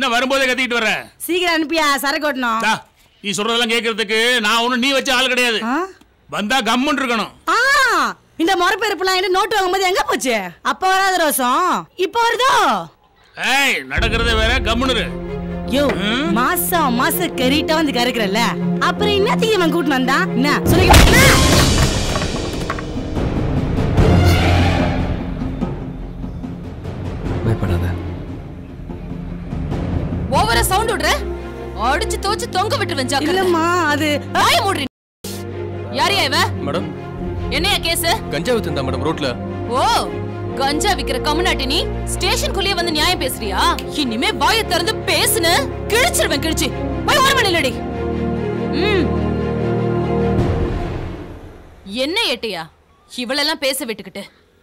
என்ன வரும்போதே கத்திக்கிட்டு வர சீக்கிரம் அனுப்பியா சரக்கு ஓட்டணும் தா, நீ சொல்றதெல்லாம் கேட்கறதுக்கு நான் ஒண்ணும் நீ வச்ச ஆள் கிடையாது ஆ? வந்தா கம்முன்னு இருக்கணும் ஆ இந்த முறப்பெருப்புலாம் நோட்டு வாங்கும்போது எங்க போச்சு அப்ப வராத ரோசம் இப்ப வருதோ ஏய் நடக்கிறதே வேற கம்முன்னு இரு. யோ மாசம் மாசம் கறிட்டா வந்து கறக்குறல்ல அப்புறம் என்னத்துக்கு இவன் கூட்டிட்டு வந்தான் என்ன சொல்லிக்க பயப்படாத ஓவரா சவுண்ட் விடுற அடிச்சு தோச்சு தொங்க விட்டுருவேன் ஜாக்கிரதை இல்லம்மா அது வாய மூடுறி யாரையா இவ மேடம் என்னையா கேஸ் கஞ்சா வித்துருந்தா மேடம் ரோட்ல ஓ கஞ்சா விக்கிற கம்முனாட்டி நீ ஸ்டேஷனுக்குள்ளேயே வந்து நியாயம் பேசுறியா இனிமே வாயை திறந்து பேசுன கிழிச்சிருவேன் கிழிச்சு போய் ஒரு மணிலடி ம் என்ன ஏட்டையா இவளெல்லாம் பேச விட்டுக்கிட்டு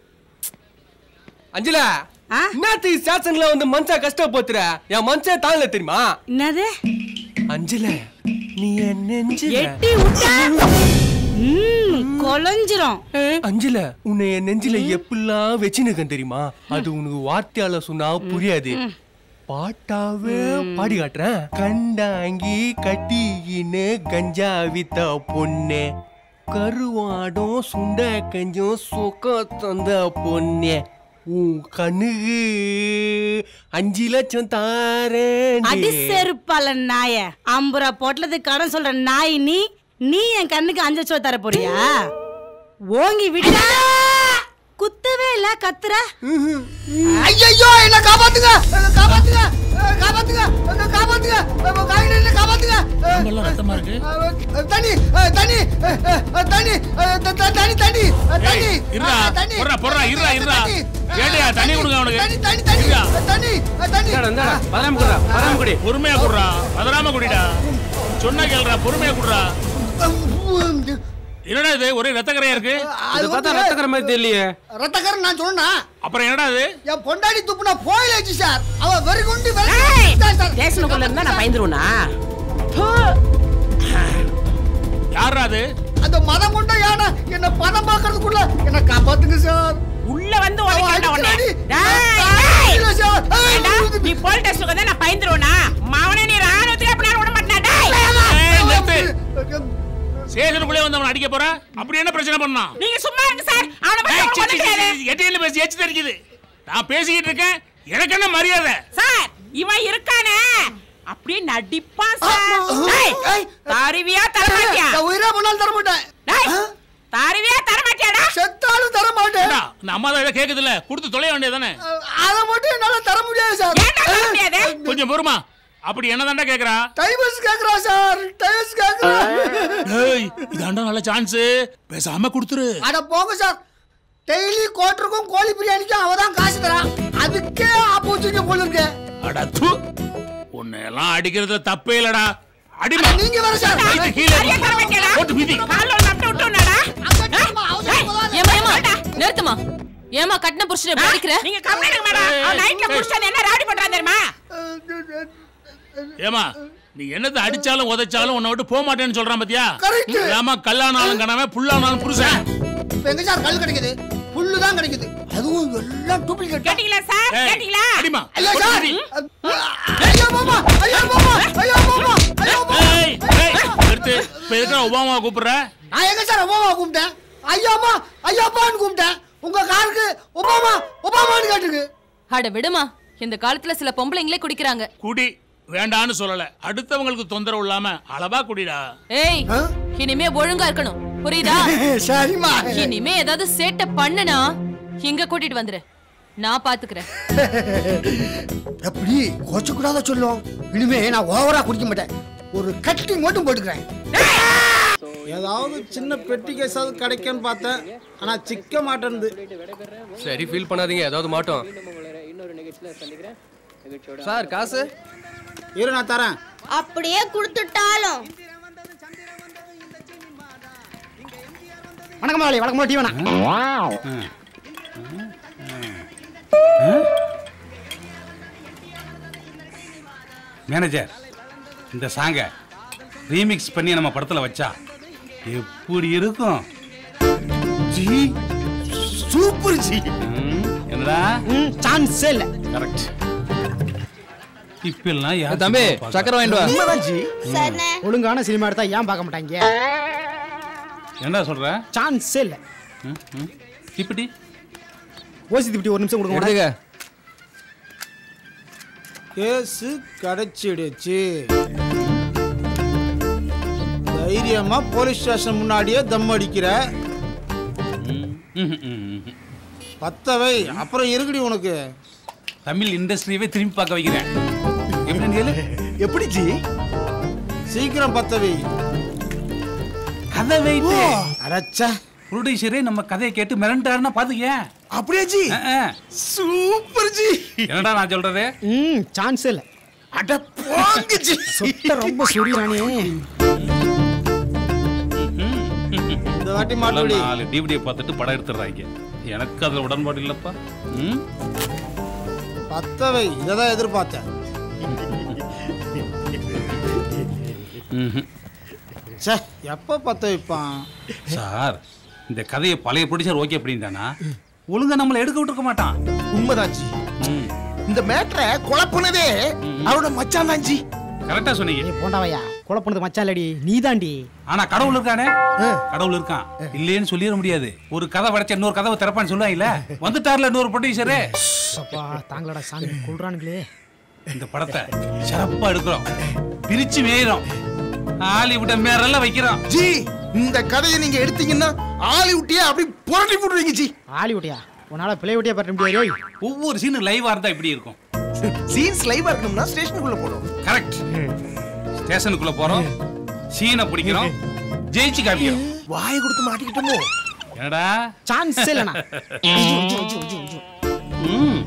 அஞ்சலா ஆ? என்னத்து ஸ்டேஷன்ல வந்து மனுஷா கஷ்டப்படுத்துற என் மனுஷன் தாங்கல தெரியுமா என்னது அஞ்சல நீ என் நெஞ்சில எட்டி விட்டா ம் கொலைஞ்சிரும் அஞ்சல உன்னை என் நெஞ்சில எப்படிலாம் வச்சுனுக்கேன் தெரியுமா அது உனக்கு வார்த்தையால சொன்னா புரியாது பாட்டாவே பாடி காட்டுறேன் கண்டாங்கி கட்டிக்கின்னு கஞ்சா வித்த பொண்ணு கருவாடும் சுண்ட கஞ்சும் சுகம் தந்த பொண்ணு உன் கண்ணுக்கு அஞ்சு லட்சம் தாரேன் அடி செருப்பால நாய ஐம்பது ரூபா பொட்டலத்துக்கு கடன் சொல்ற நாய் நீ நீ என் கண்ணுக்கு அஞ்சு லட்சம் தர போறியா ஓங்கி விட்டா குத்தவே இல்ல கத்துற ஐயோ என்ன காப்பாத்துங்க என்ன காப்பாத்துங்க அஹ், காப்பாத்துங்க என்ன காப்பாத்துங்க அஹ், காயினை என்ன காப்பாத்துங்க அஹ், உடம்பெல்லாம் ரத்தமா இருக்கு அஹ், தண்ணி அஹ், தண்ணி அஹ், அஹ், தண்ணி அஹ், த- த- தண்ணி தண்ணி அஹ், தண்ணி ஏய், இருடா அஹ், தண்ணி போடுறா போடுறா இருடா இருடா தண்ணி. ஏடியா தண்ணி கொடுங்க அவனுக்கு தண்ணி தண்ணி தண்ணி இருடா. அஹ், தண்ணி அஹ், தண்ணி பதாம குடுறா பதாம குடி பொறுமையா குடுறா பதறாம குடிடா சொன்னா கேளுடா பொறுமையா குடுறா என்னடா இது ஒரே ரத்தக்கரையா இருக்கு அது பார்த்தா வந்து ரத்தக்கற மாதிரி தெரியலையே ரத்தக்காரன் நான் சொன்னா அப்புறம் என்னடா இது என் பொண்டாடி துப்புனா போயிலாச்சு சார் அவ வெறி குண்டு ஸ்டேஷனுக்குள்ள இருந்தா நான் பயந்துருவனா யாரா அது அந்த மதம் கொண்ட யானை என்ன பணம் பார்க்கறதுக்குள்ள என்ன காப்பாத்துங்க சார் உள்ள வந்து அவ உதைக்கிறேன்டா உன்னை. அடிக்கடி. டேய், ஆ, டேய். இல்ல சார். ஆ, ஏண்டா, நீ போலீஸ் ஸ்டேஷனுக்கு வந்தா நான் பயந்துருவனா மவனே நீ ராணுவத்துக்கு எப்படி விட மாட்டேன் டேய் ஏய், நிறுத்து. ஸ்டேஷனுக்குள்ளே வந்து அவன் அடிக்க போறான் அப்படி என்ன பிரச்சனை பண்ணான் நீங்க சும்மா இருங்க சார் அவனை பத்தி ஏய், உங்களுக்கு சி, சி, ஒண்ணும் சி, தெரியாது. சி, எட்டி என்ன பேசி எச்சு தெரிக்குது நான் பேசிக்கிட்டு இருக்கேன் எனக்கு என்ன மரியாதை சார் இவன் இருக்கானே அப்படியே நடிப்பான் சார் டேய், ஏய். தருவியா தரமாட்டியா நான் உயிரே பண்ணாலும் தர மாட்டேன் டேய் தருவியா தரமாட்டியாடா செத்தாலும் தர மாட்டேன் ஏண்டா, இந்த அம்மா தான் ஏதோ கேக்குது இல்ல கொடுத்து தொலைய வேண்டியதானே அதை மட்டும் என்னால தர முடியாது சார் ஏன்டா தர முடியாது கொஞ்சம் பொறுமா அப்படி என்னதான்டா கேக்குறா டைவர்ஸ் கேக்குறா சார் டைவர்ஸ் கேக்குறா ஏய் இதாண்டா நல்ல சான்ஸ் பேசாம கொடுத்துரு அட போங்க சார் டெய்லி கோட்டருக்கும் கோழி பிரியாணிக்கும் அவ தான் காசு தரான் அதுக்கே ஆப்போசிட் போல இருக்கு அட து உன்னை எல்லாம் அடிக்கிறதுல தப்பே இல்லடா அடிமா அட, நீங்க வேற சார் இது கீழே சரியா தர மாட்டியாடா போட்டு மிதி கால்ல ஒரு நட்டு விட்டுனாடா அங்க நிறுத்துமா, அவசரம் போதாது. ஏமா ஏமா நிறுத்துமா ஏமா கட்டின புருஷனை எப்படி அடிக்கிற நீங்க கம்மியா இருங்க மேடம் அவன் நைட்ல குடிச்சது என்ன ராடி பண்றான் தெரியுமா ஏமா நீ என்னத்தை அடிச்சாலும் உதைச்சாலும் உன்னை விட்டு போக மாட்டேன்னு சொல்றான் பாத்தியா Correct. ஏமா கல்லானாலும் கனவே புல்லானாலும் புருஷன் இப்ப எங்க சார் கல் கிடைக்குது புல்லு தான் கிடைக்குது அதுவும் எல்லாம் டூப்ளிகேட் கேட்டீங்களா சார் ஏய், கேட்டீங்களா அடிமா ஐயா போட்டு சார் மிதி. ஐயா மாமா ஐயா மாமா ஐயா மாமா ஐயா மாமா ஏய், ஏய், நிறுத்து இப்ப எதுக்குடா ஒபாமா கூப்பிடுற நான் எங்க சார் ஒபாமா கூப்பிட்டேன் ஐயாமா ஐயாப்பான்னு கூப்பிட்டேன் உங்க காருக்கு ஒபாமா ஒபாமான்னு கேட்டுருக்கு அட விடுமா இந்த காலத்துல சில பொம்பளைங்களே குடிக்கிறாங்க குடி வேண்டான்னு சொல்லல அடுத்தவங்களுக்கு தொந்தரவு இல்லாம அளவா குடிடா ஏய் ஆ? இனிமே ஒழுங்கா இருக்கணும் புரியுதா சரிம்மா இனிமே ஏதாவது சேட்டை பண்ணுனா இங்க கூட்டிட்டு வந்துரு நான் பாத்துக்கிறேன் எப்படி கோச்ச கூடாத சொல்லும் இனிமே நான் ஓவரா குடிக்க மாட்டேன் ஒரு கட்டி மட்டும் போட்டுக்கிறேன் ஏதாவது சின்ன பெட்டி கேஸாவது கிடைக்கும்னு பார்த்தேன் ஆனா சிக்க மாட்டேன்து சரி ஃபீல் பண்ணாதீங்க ஏதாவது மாட்டோம் சார் காசு இரு நான் தரேன் அப்படியே கொடுத்துட்டாலும் வணக்கம் முதலாளி வணக்கம் முதலாளி, டீ வேணாம் மேனேஜர் இந்த சாங்க ரீமிக்ஸ் பண்ணி நம்ம படத்துல வச்சா எப்படி இருக்கும் ஜி சூப்பர் ஜி ம், என்னடா சான்ஸே இல்ல கரெக்ட் இப்பெல்லாம் யார் தம்பி சினிமா பார்க்கறா? சக்கரை வாங்கிட்டு வா உண்மைதான் ஜி சரிண்ணே ஒழுங்கான சினிமா எடுத்தா ஏன் பார்க்க மாட்டாங்க என்ன சொல்ற சான்ஸே இல்லை ம், ம். இப்படி ஓசி திப்டி ஒரு நிமிஷம் கொடுங்க எடுத்துக்க கேஸு கிடைச்சிடுச்சு தைரியமா போலீஸ் ஸ்டேஷன் முன்னாடியே தம் அடிக்கிற ம், ம், ம், ம். பத்தவை அப்புறம் இருக்குடி உனக்கு தமிழ் இண்டஸ்ட்ரியவே திரும்பி பார்க்க வைக்கிறேன் எப்படின்னு கேளு எப்படி ஜி சீக்கிரம் பத்தவை கதை வைத்து அடச்சா ப்ரொடியூசரே நம்ம கதையை கேட்டு மிரண்டாருன்னா பாத்துக்க அப்படியே ஜி ஆ, ஆ. சூப்பர் ஜி என்னடா நான் சொல்றது ம் சான்ஸே இல்லை அட போங்க ஜி சொத்த ரொம்ப சுரியானே இந்த வாட்டி எல்லாம் மாட்டுடி நாலு டிவிடியை பார்த்துட்டு படம் எடுத்துடுறாங்க எனக்கு அதுல உடன்பாடு இல்லப்பா ம் பத்தவை இதை தான் எதிர்பார்த்தேன் ம்ஹும். ச்சே எப்போ பத்த வைப்பான் சார் இந்த கதையை பழைய ப்ரொடியூசர் ஓகே அப்படின்ட்டானா ஒழுங்கா நம்மளை எடுக்க விட்டுருக்க மாட்டான் உண்மைதான் ஜி ம் இந்த மேட்ரை குழப்புனதே அவரோட மச்சான் தான் ஜி கரெக்டா சொன்னீங்க ஏய் போண்டாவையா குழப்பனது மச்சான் இல்லடி நீதாண்டி ஆனா கடவுள் இருக்கானே கடவுள் இருக்கான் இல்லைன்னு சொல்லிட முடியாது ஒரு கதை படைச்ச இன்னொரு கதவை திறப்பான்னு சொல்லுவாங்கல்ல வந்துட்டார்ல இன்னொரு ப்ரொடியூசரு அப்பா தாங்களடா சாமி கொள்றானுங்களே இந்த படத்தை சிறப்பா எடுக்கிறோம் பிரிச்சு மேயிறோம் ஹாலிவுட்ட மேரெல்லாம் வைக்கிறோம் ஜி இந்த கதையை நீங்க எடுத்தீங்கன்னா ஆலிவுட்டியே அப்படி புரட்டி போட்டுருவீங்க ஜி ஆலிவுட்டியா உன்னால பிள்ளை விட்டியா பற்ற முடியாது ஒவ்வொரு சீனும் லைவா இருந்தா இப்படி இருக்கும் சீன்ஸ் லைவா இருக்கணும்னா ஸ்டேஷனுக்குள்ள போகணும் கரெக்ட் ஸ்டேஷனுக்குள்ள போறோம் சீனை பிடிக்கிறோம் ஜெயிச்சு காமிக்கிறோம் வாயை கொடுத்து மாட்டிக்கிட்டோமோ என்னடா சான்ஸ் இல்லைண்ணா ம்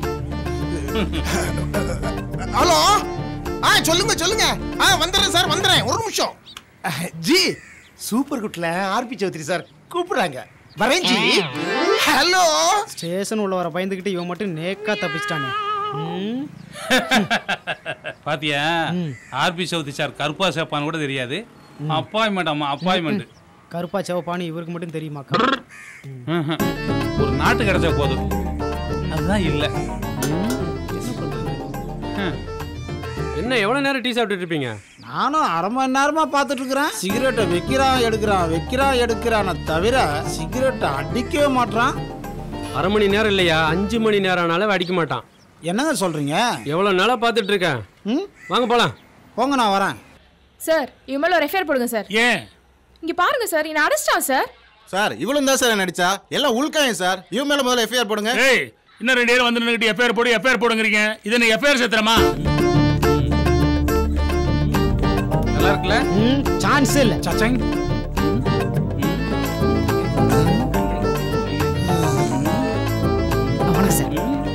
ஹலோ ஆ சொல்லுங்க சொல்லுங்க ஆ வந்துடுறேன் சார் வந்துடுறேன் ஒரு நிமிஷம் அஹ், ஜி சூப்பர் குட்ல ஆர்பி சௌத்ரி சார் கூப்பிடுறாங்க வரேன் ஜி ஹலோ ஸ்டேஷன் உள்ள வர பயந்துக்கிட்டு இவன் மட்டும் நேக்கா தப்பிச்சிட்டானே ம் பாத்தியா ஆர்பி சௌத்ரி சார் கருப்பா சேப்பான்னு கூட தெரியாது அப்பாயின்மெண்ட் அம்மா அப்பாயின்மெண்ட் கருப்பா சிவப்பானு இவருக்கு மட்டும் தெரியுமாக்கா ஒரு நாட்டு கிடைச்சா போதும் அதுதான் இல்ல ம், என்ன பண்றது ஹம். என்ன எவ்வளவு நேரம் டீ சாப்பிட்டுட்டு இருப்பீங்க நானும் அரை மணி நேரமா பார்த்துட்டு இருக்கிறேன் சிகரெட்டை வைக்கிறான் எடுக்கிறான் வைக்கிறான் எடுக்கிறான தவிர சிகரெட்டை அடிக்கவே மாட்றான் அரை மணி நேரம் இல்லையா அஞ்சு மணி நேரம் ஆனாலும் அடிக்க மாட்டான் என்னங்க சொல்றீங்க எவ்வளவு நாளா பார்த்துட்டு இருக்கேன் ம் வாங்க போலாம் போங்க நான் வரேன் சார் இவன் மேல ஒரு எஃப்ஐஆர் போடுங்க சார் ஏன் இங்க பாருங்க சார் என்ன அரெஸ்டான் சார் சார் இவளும் தான் சார் நடிச்சா எல்லாம் உள்காயம் சார் இவன் மேல முதல்ல எஃப்ஐஆர் போடுங்க ஏய் இன்னும் ரெண்டு பேரும் வந்து நின்னுக்கிட்டு எஃப்ஐஆர் போடு எஃப்ஐஆர் போடுங்கிறீங்க இது என்ன எஃப்ஐஆர் சேர்த்துறமா நல்லா இருக்குல்ல ம் சான்ஸ் இல்லை சச்சங் வணக்கம் சார்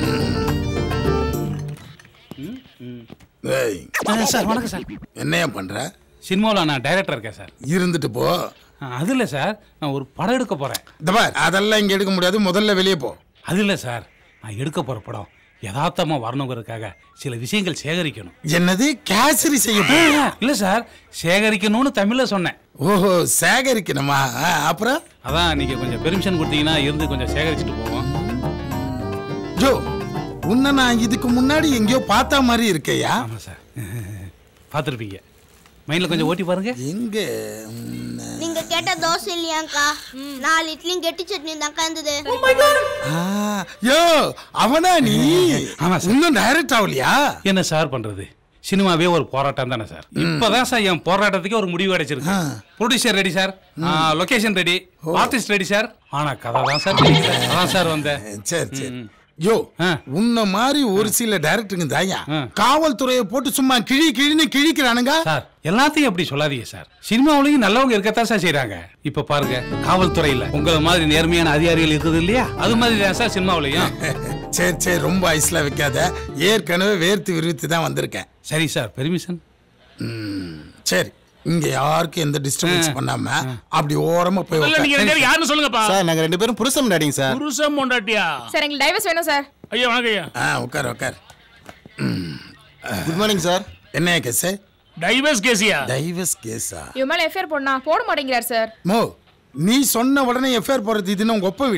ஏய், சார் வணக்கம் சார் என்னையா பண்ற சினிமாவில் நான் டைரக்டர் இருக்கேன் சார் இருந்துட்டு போ அது இல்லை சார் நான் ஒரு படம் எடுக்க போகிறேன் இந்த பார் அதெல்லாம் இங்க எடுக்க முடியாது முதல்ல வெளியே போ அது இல்லை சார் நான் எடுக்க போகிற படம் யதார்த்தமாக வரணுங்கிறதுக்காக சில விஷயங்கள் சேகரிக்கணும் என்னது கேசரி செய்ய போ இல்லை சார் சேகரிக்கணும்னு தமிழில் சொன்னேன் ஓஹோ சேகரிக்கணுமா ஆ, அப்புறம் அதான் நீங்கள் கொஞ்சம் பெர்மிஷன் கொடுத்தீங்கன்னா இருந்து கொஞ்சம் சேகரிச்சுட்டு போவோம் ஜோ உன்னை நான் இதுக்கு முன்னாடி எங்கேயோ பார்த்த மாதிரி இருக்கையா ஆமாம் சார் பார்த்துருப்பீங்க மைண்டில் கொஞ்சம் ஓட்டி பாருங்க எங்க நீங்க கேட்ட தோசை இல்லையாக்கா நாலு இட்லியும் கெட்டி சட்னி தான்க்கா இருந்தது ஆ, யோ அவனா நீ ஆமா சார். இன்னும் டைரக்ட் ஆகலையா என்ன சார் பண்றது சினிமாவே ஒரு போராட்டம் தானே சார் இப்பதான் சார் என் போராட்டத்துக்கு ஒரு முடிவு கிடைச்சிருக்கு producer ready sir location ready artist ready sir ஆனா கதை தான் சார் தெரியல. அதான் சார் வந்தேன் சரி சரி யோ ஆ. உன்ன மாதிரி ஒரு சில டைரக்டருங்க தாயா ஆ. காவல்துறையை போட்டு சும்மா கிழி கிழின்னு கிழிக்கிறானுங்க சார் எல்லாத்தையும் அப்படி சொல்லாதீங்க சார் சினிமாவிலையும் நல்லவங்க இருக்கத்தான் சார் செய்றாங்க இப்ப பாருங்க காவல்துறையில உங்களை மாதிரி நேர்மையான அதிகாரிகள் இருக்குது இல்லையா அது மாதிரி தான் சார் சினிமாவிலையும் சரி சரி ரொம்ப ஐஸ்ல வைக்காத ஏற்கனவே வேர்த்து விரிவித்து தான் வந்திருக்கேன் சரி சார் பெர்மிஷன் ம், சரி இங்க யாருக்கும் எந்த டிஸ்டர்பன்ஸ் பண்ணாம அப்படி ஓரமா போய் இல்ல நீங்க ரெண்டு உட்கார். பேரும் யாருன்னு சொல்லுங்கப்பா சார் நாங்க ரெண்டு பேரும் புருஷம் டாடிங்க சார் புருஷன் பொண்டாட்டியா சார் எங்களுக்கு டைவர்ஸ் வேணும் சார் ஐயா வணக்கம் ஐயா ஆ உட்கார் உட்கார் குட் மார்னிங் சார் என்ன கேஸ் டைவர்ஸ் கேசியா டைவர்ஸ் கேஸா இவன் மேல எஃப்ஐஆர் போடனா போட மாட்டேங்கிறார் சார் மோ நீ சொன்ன உடனே எஃப்ஐஆர் போடுறது இதுன்னு உங்க ஒப்ப வீடா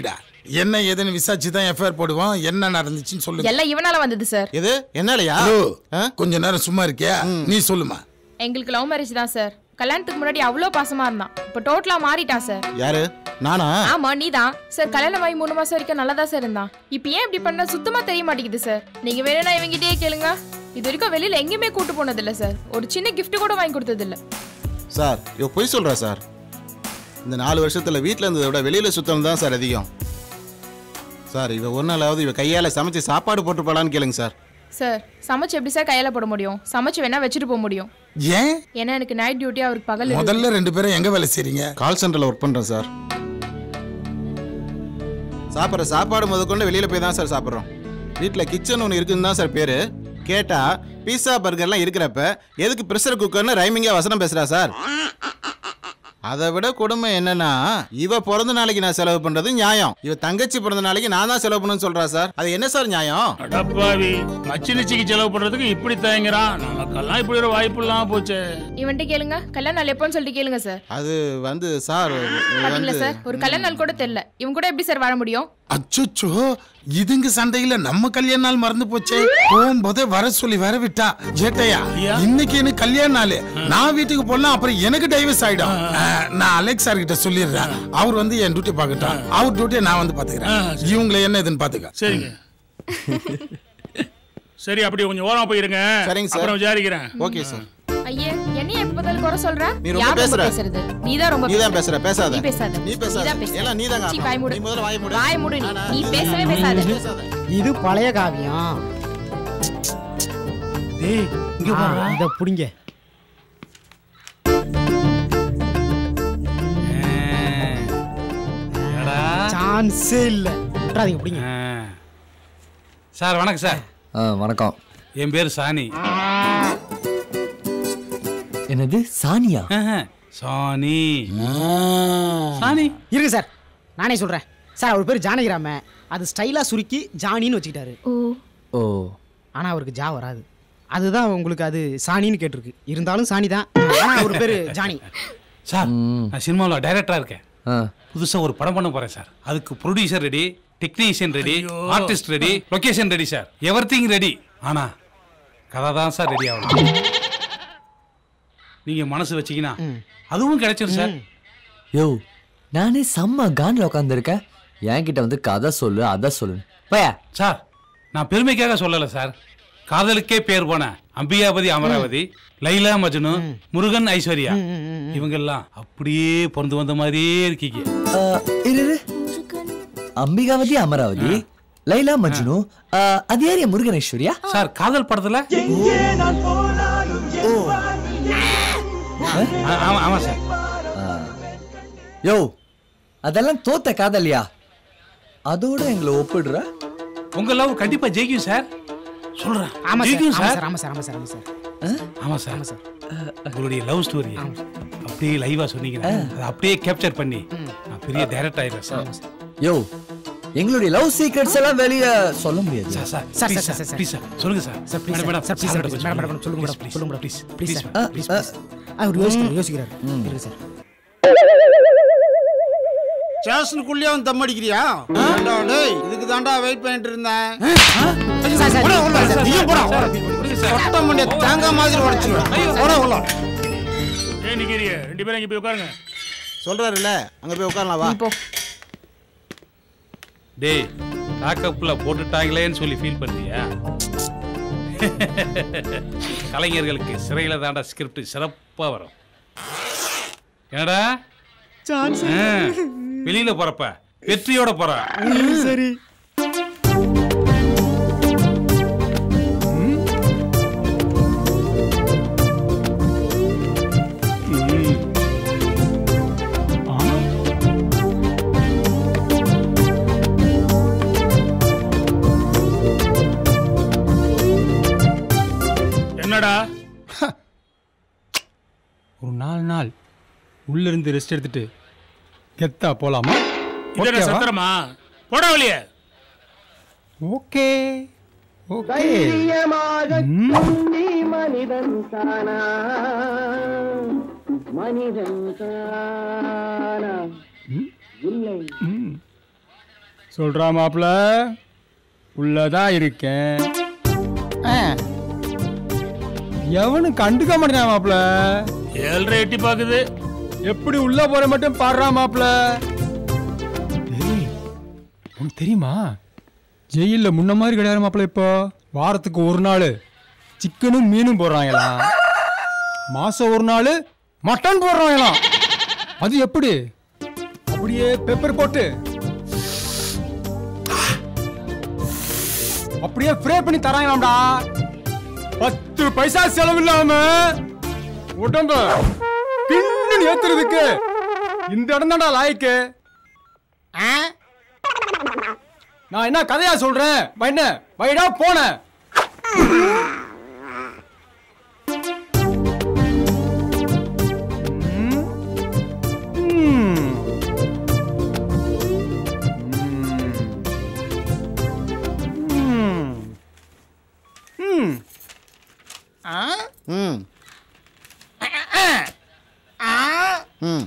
என்ன ஏதுன்னு விசாரிச்சு தான் எஃப்ஐஆர் போடுவோம் என்ன நடந்துச்சுன்னு சொல்லுங்க எல்லாம் இவனால வந்தது சார் எது என்னாலயா ஹலோ கொஞ்ச நேரம் சும்மா இருக்கியா நீ சொல்லுமா எங்களுக்கு லவ் மேரேஜ் தான் சார் கல்யாணத்துக்கு முன்னாடி அவ்வளோ பாசமா இருந்தான் இப்போ டோட்டலா மாறிட்டான் சார் யாரு நானா ஆமா நீதான் சார் கல்யாணம் ஆகி மூணு மாசம் வரைக்கும் நல்லா தான் சார் இருந்தான் இப்போ ஏன் இப்படி பண்ண சுத்தமா தெரிய மாட்டேங்குது சார் நீங்க வேணும்னா இவங்கிட்டயே கேளுங்க இது வரைக்கும் வெளியில எங்கேயுமே கூட்டு போனது இல்ல சார் ஒரு சின்ன gift கூட வாங்கி கொடுத்தது இல்ல சார் இவ பொய் சொல்றா சார் இந்த நாலு வருஷத்துல வீட்ல இருந்ததை விட வெளியில சுத்தம் தான் சார் அதிகம் சார் இவ ஒரு நாளாவது இவ கையால சமைச்சு சாப்பாடு போட்டு போலான்னு கேளுங்க சார் சார் சமைச்சு எப்படி சார் கையால போட முடியும் சமைச்சு வேணா வச்சுட்டு போக முடியும் ஏன் ஏன்னா எனக்கு நைட் டியூட்டி அவருக்கு பகல் இருக்கு. முதல்ல ரெண்டு பேரும் எங்க வேலை செய்றீங்க கால் சென்டர்ல ஒர்க் பண்றேன் சார் சாப்பிட்ற சாப்பாடு முதற்கொண்டு வெளியில போய் தான் சார் சாப்பிட்றோம் வீட்டில் கிச்சன் ஒன்று இருக்குன்னு தான் சார் பேரு கேட்டா பீஸா பர்கர்லாம் இருக்கிறப்ப எதுக்கு ப்ரெஷர் குக்கர்னு ரைமிங்கா வசனம் பேசுறா சார் அதை விட கொடுமை என்னன்னா இவ பிறந்த நாளைக்கு நான் செலவு பண்றது நியாயம் இவ தங்கச்சி பிறந்த நாளைக்கு நான் தான் செலவு பண்ணணும்னு சொல்றா சார் அது என்ன சார் நியாயம் அடப்பாவி மச்சினிச்சிக்கு செலவு பண்றதுக்கு இப்படி தயங்குறான் நமக்கெல்லாம் இப்படி ஒரு வாய்ப்பு இல்லாம போச்சே இவன்ட்ட கேளுங்க கல்யாண நாள் எப்போன்னு சொல்லிட்டு கேளுங்க சார் அது வந்து சார் பாத்தீங்களா வந்து சார் ஒரு கல்யாண நாள் கூட தெரியல இவன் கூட எப்படி சார் வாழ முடியும் அச்சோ இதுங்க சண்டையில நம்ம கல்யாண நாள் மறந்து போச்சே போகும்போதே வர சொல்லி வர விட்டா ஜேட்டையா இன்னைக்கு எனக்கு கல்யாண நாள் நான் வீட்டுக்கு போனா அப்புறம் எனக்கு டைவர்ஸ் ஆயிடும் அஹ், நான் அலெக்ஸ் சார் கிட்ட சொல்லிடுறேன் அவர் வந்து என் டியூட்டி பார்க்கட்டும் அவர் டியூட்டியை நான் வந்து பாத்துக்கிறேன் இவங்களை என்ன இதுன்னு பாத்துக்க சரிங்க சரி அப்படி கொஞ்சம் ஓரமா போயிருங்க சரிங்க சார். அப்புறம் விசாரிக்கிறேன் ஓகே சார் ஐயே என்னைய எப்ப பார்த்தாலும் குறை சொல்ற நீ ரொம்ப யார் ரொம்ப பேசுற. பேசுறது நீதான் ரொம்ப நீதான் பேசுற, பேசாத. நீ பேசாத நீ பேசாத. நீதான் பேசுற. எல்லாம் நீதாங்க சீ, ஆமா. வாய் மூடு நீ முதல்ல வாயை மூடு. வாய் மூடு நீ. நீ பேசவே பேசாத இது பழைய காவியம் டேய் இங்க பாரு இத புடிங்க சான்ஸே இல்ல விட்றாதீங்க புடிங்க சார் வணக்கம் சார் வணக்கம் என் பேர் சாணி என்னது சானியா சாணி சாணி இருக்கு சார் நானே சொல்றேன் சார் அவர் பேர் ஜானகிராம அது ஸ்டைலா சுருக்கி ஜானின்னு வச்சுக்கிட்டாரு ஓ ஆனா அவருக்கு ஜா வராது அதுதான் உங்களுக்கு அது சாணின்னு கேட்டிருக்கு இருந்தாலும் சாணி தான் ஆனா அவர் பேரு ஜானி சார் நான் சினிமாவில் டைரக்டராக இருக்கேன் புதுசாக ஒரு படம் பண்ண போகிறேன் சார் அதுக்கு producer ready technician ready artist ready location ready sir everything ready ஆனா கதை தான் சார் ரெடி ஆகணும் நீங்க மனசு வச்சீங்கன்னா அதுவும் கிடைச்சிரும் சார் யோ நானே செம்ம கான்ல உட்காந்துருக்கேன் என்கிட்ட வந்து கதை சொல்லு அதை சொல்லு பயா சார் நான் பெருமைக்காக சொல்லல சார் காதலுக்கே பேர் போன அம்பிகாபதி அமராவதி லைலா மஜ்னு முருகன் ஐஸ்வர்யா இவங்கெல்லாம் அப்படியே பிறந்து வந்த மாதிரியே இருக்கீங்க இரு இரு. அம்பிகாவதி அமராவதி லைலா மஜ்னு ஆ, அது ஏரியா முருகனேஸ்வரியா சார் காதல் படத்துல ஆ- ஆமா ஆமா சார் யோ அதெல்லாம் தோத்த காதலியா அதோட எங்களை ஒப்பிடுற உங்க லவ் கண்டிப்பா ஜெயிக்கும் சார் சொல்றேன் ஆமா சார் ஜெயிக்கும் ஆமா சார் சார் ஆமா சார் ஆமா சார் ஆமா சார் ஆமா சார் ஆமா சார் உங்களுடைய லவ் ஸ்டோரி அப்படியே லைவா சொன்னீங்கன்னா அதை அப்படியே கேப்சர் பண்ணி நான் பெரிய டைரக்டர் ஆயிடுறேன் சார் யோ எங்களுடைய லவ் சீக்ரெட்ஸ் எல்லாம் வெளிய சொல்ல முடியாது sir sir sir, please sir, sir sir, please sir சொல்லுங்க sir sir please madam, sir please sir sir கொஞ்சம் மேடம் மேடம் சொல்லுங்க மேடம் please, சொல்லுங்க madam please, please please, sir please please அவர் யோசிக்கிறார் யோசிக்கிறார் இருக்கு சார் ஸ்டேஷனுக்குள்ளேயே வந்து தம் அடிக்கிறியா ஏண்டா டேய் இதுக்கு தாண்டா வெயிட் பண்ணிட்டு இருந்தேன் சார், சார், போடா உள்ள சார், நீயும் போடா சார், கொட்ட மண்டிய தேங்காய் மாதிரி உடைச்சிருவேன் போடா உள்ள ஏன் நிக்கிறீங்க ரெண்டு பேரும் இங்க போய் உட்காருங்க சொல்றாருல்ல அங்க போய் உட்காரலாம் வா டேய் லாக்கப்ல போட்டுட்டாங்களேன்னு சொல்லி ஃபீல் பண்றியா கலைஞர்களுக்கு சிறையில தாண்டா ஸ்கிரிப்ட் சிறப்பா வரும் என்னடா சான்ஸ் ஆ, வெளியில போறப்ப வெற்றியோட போற சரி என்னடா ஒரு நாலு நாள் உள்ள இருந்து ரெஸ்ட் எடுத்துட்டு கெத்தா போலாமா இது என்ன சத்திரமா போடா வெளியே ஓகே ஓகே தைரியமாக நீ மனிதன் தானா மனிதன் தானா இல்லை சொல்றா மாப்பிள உள்ளதான் இருக்கேன் ஆ. எவனும் கண்டுக்க மாட்டேன் மாப்பிள ஏழ்ரை எட்டி பாக்குது எப்படி உள்ள போற மட்டும் பாடுறா மாப்பிள டேய், உனக்கு தெரியுமா ஜெயில்ல முன்ன மாதிரி கிடையாது மாப்பிள இப்போ வாரத்துக்கு ஒரு நாள் சிக்கனும் மீனும் போடுறாங்களாம் மாசம் ஒரு நாள் மட்டன் போடுறாங்களாம் அது எப்படி அப்படியே பெப்பர் போட்டு அப்படியே ஃப்ரே பண்ணி தராங்களாம்டா பத்து பைசா செலவு இல்லாம உடம்ப பின்னு ஏத்துறதுக்கு இந்த இடம் தான்டா லாய்க்கு ஆ? நான் என்ன கதையா சொல்றேன் என்ன வைடா போன ம் ம்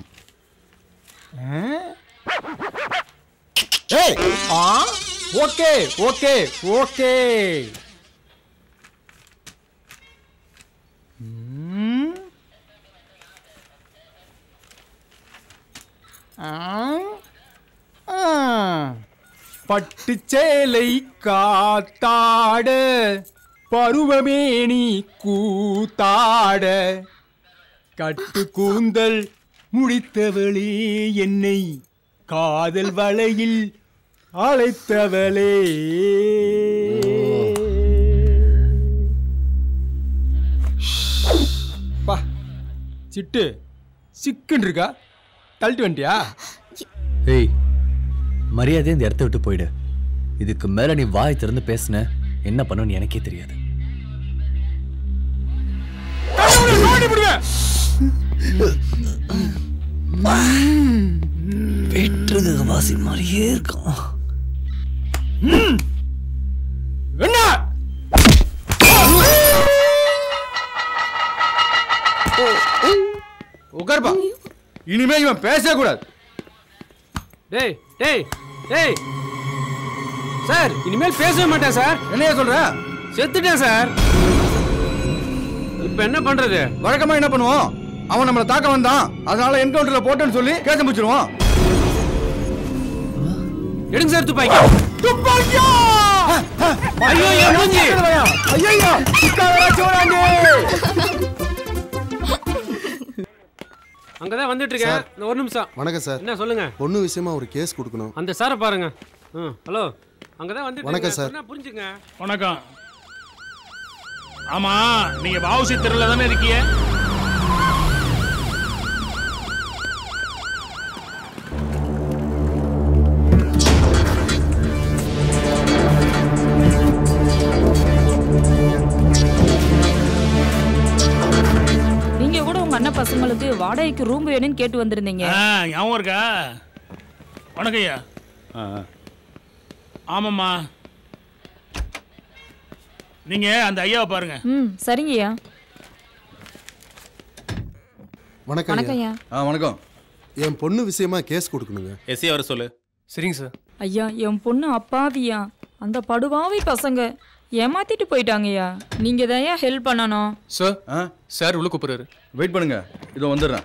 ஏய் ஆ ஓகே ஓகே ஓகே ம். ஆ. ஆ. பட்டுச்சேலை காத்தாட பருவமேனி கூத்தாட கட்டு கூந்தல் முடித்தவளே என்னை காதல் வலையில் அழைத்தவளே பா சிட்டு சிக்குன்னு இருக்கா தள்ளிட்டு வந்துட்டியா ஏய் மரியாதையா இந்த இடத்த விட்டு போயிடு இதுக்கு மேல நீ வாய் திறந்து பேசுன என்ன பண்ணுன்னு எனக்கே தெரியாது வெற்றுக வாசி மாதிரியே இருக்கான் என்ன உட்கார்ப்பா இனிமே இவன் பேசவே கூடாது டேய் டேய் டேய் சார் இனிமேல் பேசவே மாட்டேன் சார் என்னைய சொல்ற செத்துட்டேன் சார் இப்போ என்ன பண்றது வழக்கமா என்ன பண்ணுவோம் அவன் நம்மள தாக்க வந்தான் அதனால என்கவுண்டர்ல போட்டேன்னு சொல்லி கேச முடிச்சிருவோம் எடுங்க சார் துப்பாக்கி துப்பாக்கியா ஐயோ, என் மூஞ்சி. ஐயோ சிக்காதரா சோழாண்டி அங்கதான் வந்துட்டு இருக்கேன் இந்த ஒரு நிமிஷம் வணக்கம் சார் என்ன சொல்லுங்க பொண்ணு விஷயமா ஒரு கேஸ் கொடுக்கணும் அந்த சாரை பாருங்க ம் ஹலோ அங்கதான் வந்துட்டு வணக்கம் இருக்கேன். சார். சொன்னா புரிஞ்சுங்க வணக்கம் ஆமா நீங்க வாவுசி தெருல தானே இருக்கீங்க நீங்க கூட உங்க அண்ணன் பசங்களுக்கு வாடகைக்கு ரூம் வேணும்னு கேட்டு வந்திருந்தீங்க ஆ, ஞாபகம் இருக்கா வணக்கம் ஐயா ஆமாம்மா நீங்க அந்த ஐயாவை பாருங்க ம் சரிங்கய்யா வணக்கம் வணக்கம் ஐயா. ஐயா. ஆ வணக்கம் என் பொண்ணு விஷயமா கேஸ் கொடுக்கணுங்க எஸ்ஐ வர சொல்லு சரிங்க சார் ஐயா என் பொண்ணு அப்பாவியா அந்த படுபாவி பசங்க ஏமாத்திட்டு போயிட்டாங்கய்யா நீங்க தான் ஹெல்ப் பண்ணணும் சார் சார் உள்ள கூப்பிடுறாரு வெயிட் பண்ணுங்க இதோ வந்துடுறேன்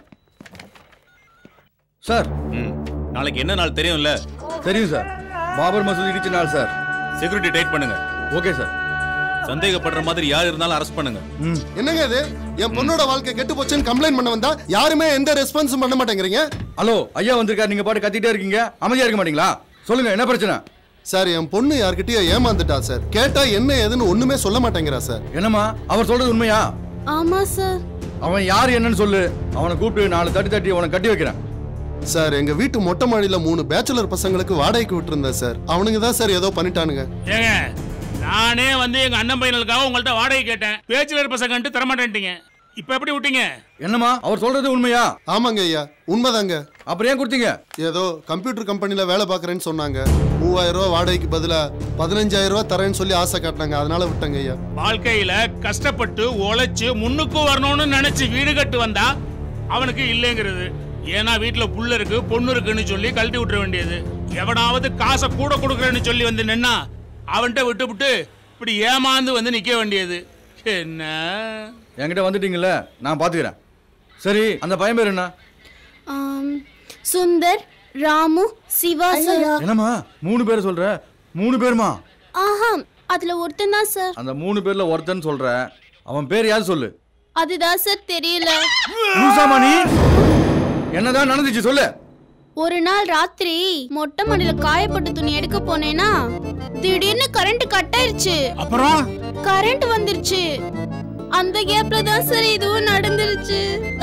சார் ம் நாளைக்கு என்ன நாள் தெரியும்ல தெரியும் சார் பாபர் மசூதி இடிச்ச நாள் சார் செக்யூரிட்டி டைட் பண்ணுங்க ஓகே சார் சந்தேகப்படுற மாதிரி யார் இருந்தாலும் அரெஸ்ட் பண்ணுங்க என்னங்க இது என் பொண்ணோட வாழ்க்கை கெட்டு போச்சுன்னு கம்ப்ளைண்ட் பண்ண வந்தா யாருமே எந்த ரெஸ்பான்ஸும் பண்ண மாட்டேங்கிறீங்க ஹலோ ஐயா வந்திருக்காரு நீங்க பாட்டு கத்திட்டே இருக்கீங்க அமைதியா இருக்க மாட்டீங்களா சொல்லுங்க என்ன பிரச்சனை சார் என் பொண்ணு யார்கிட்டயோ ஏமாந்துட்டா சார் கேட்டா என்ன ஏதுன்னு ஒண்ணுமே சொல்ல மாட்டேங்கிறா சார் என்னம்மா அவர் சொல்றது உண்மையா ஆமா சார் அவன் யார் என்னன்னு சொல்லு அவனை கூப்பிட்டு நாலு தட்டி தட்டி அவனை கட்டி வைக்கிறேன் சார் எங்க வீட்டு மொட்டை மாடியில மூணு பேச்சுலர் பசங்களுக்கு வாடகைக்கு விட்டுருந்தேன் சார் அவனுங்க தான் சார் ஏதோ பண்ணிட்டானுங்க ஏங்க நானே வந்து எங்க அண்ணன் பையனுக்காக உங்கள்ட்ட வாடகை கேட்டேன் பேச்சுலர் பசங்கன்ட்டு தரமாட்டேன்ட்டீங்க இப்ப எப்படி விட்டீங்க என்னம்மா அவர் சொல்றது உண்மையா ஆமாங்க ஐயா உண்மைதாங்க அப்புறம் ஏன் கொடுத்தீங்க ஏதோ கம்ப்யூட்டர் கம்பெனில வேலை பார்க்கறேன்னு சொன்னாங்க மூவாயிரம் ரூபாய் வாடகைக்கு பதிலா பதினஞ்சாயிரம் ரூபாய் தரேன்னு சொல்லி ஆசை காட்டினாங்க அதனால விட்டங்க ஐயா வாழ்க்கையில கஷ்டப்பட்டு உழைச்சு முன்னுக்கு வரணும்னு நினைச்சு வீடு கட்டு வந்தா அவனுக்கு இல்லைங்கிறது ஏன்னா வீட்டுல புள்ள இருக்கு பொண்ணு இருக்குன்னு சொல்லி கழட்டி விட்டுற வேண்டியது எவனாவது காசை கூட கொடுக்குறேன்னு சொல்லி வந்து நின்னா அவன்கிட்ட விட்டு விட்டு இப்படி ஏமாந்து வந்து நிக்க வேண்டியது என்ன என்கிட்ட வந்துட்டீங்கல்ல நான் பாத்துக்கிறேன் சரி அந்த பையன் பேர் என்ன ஆம், சுந்தர் ராமு சிவா சார் என்னம்மா மூணு பேர் சொல்ற மூணு பேருமா ஆஹா அதுல ஒருத்தன் தான் சார் அந்த மூணு பேர்ல ஒருத்தன் சொல்ற அவன் பேர் யாரு சொல்லு அதுதான் சார் தெரியல லூசாமா நீ என்னதான் நடந்துச்சு சொல்லு ஒரு நாள் ராத்திரி மொட்டை மாடியில காயப்பட்ட துணி எடுக்க போனேனா திடீர்னு கரண்ட் கட் ஆயிருச்சு அப்புறம் கரண்ட் வந்துருச்சு அந்த கேப்ல தான் சார் இதுவும் நடந்துருச்சு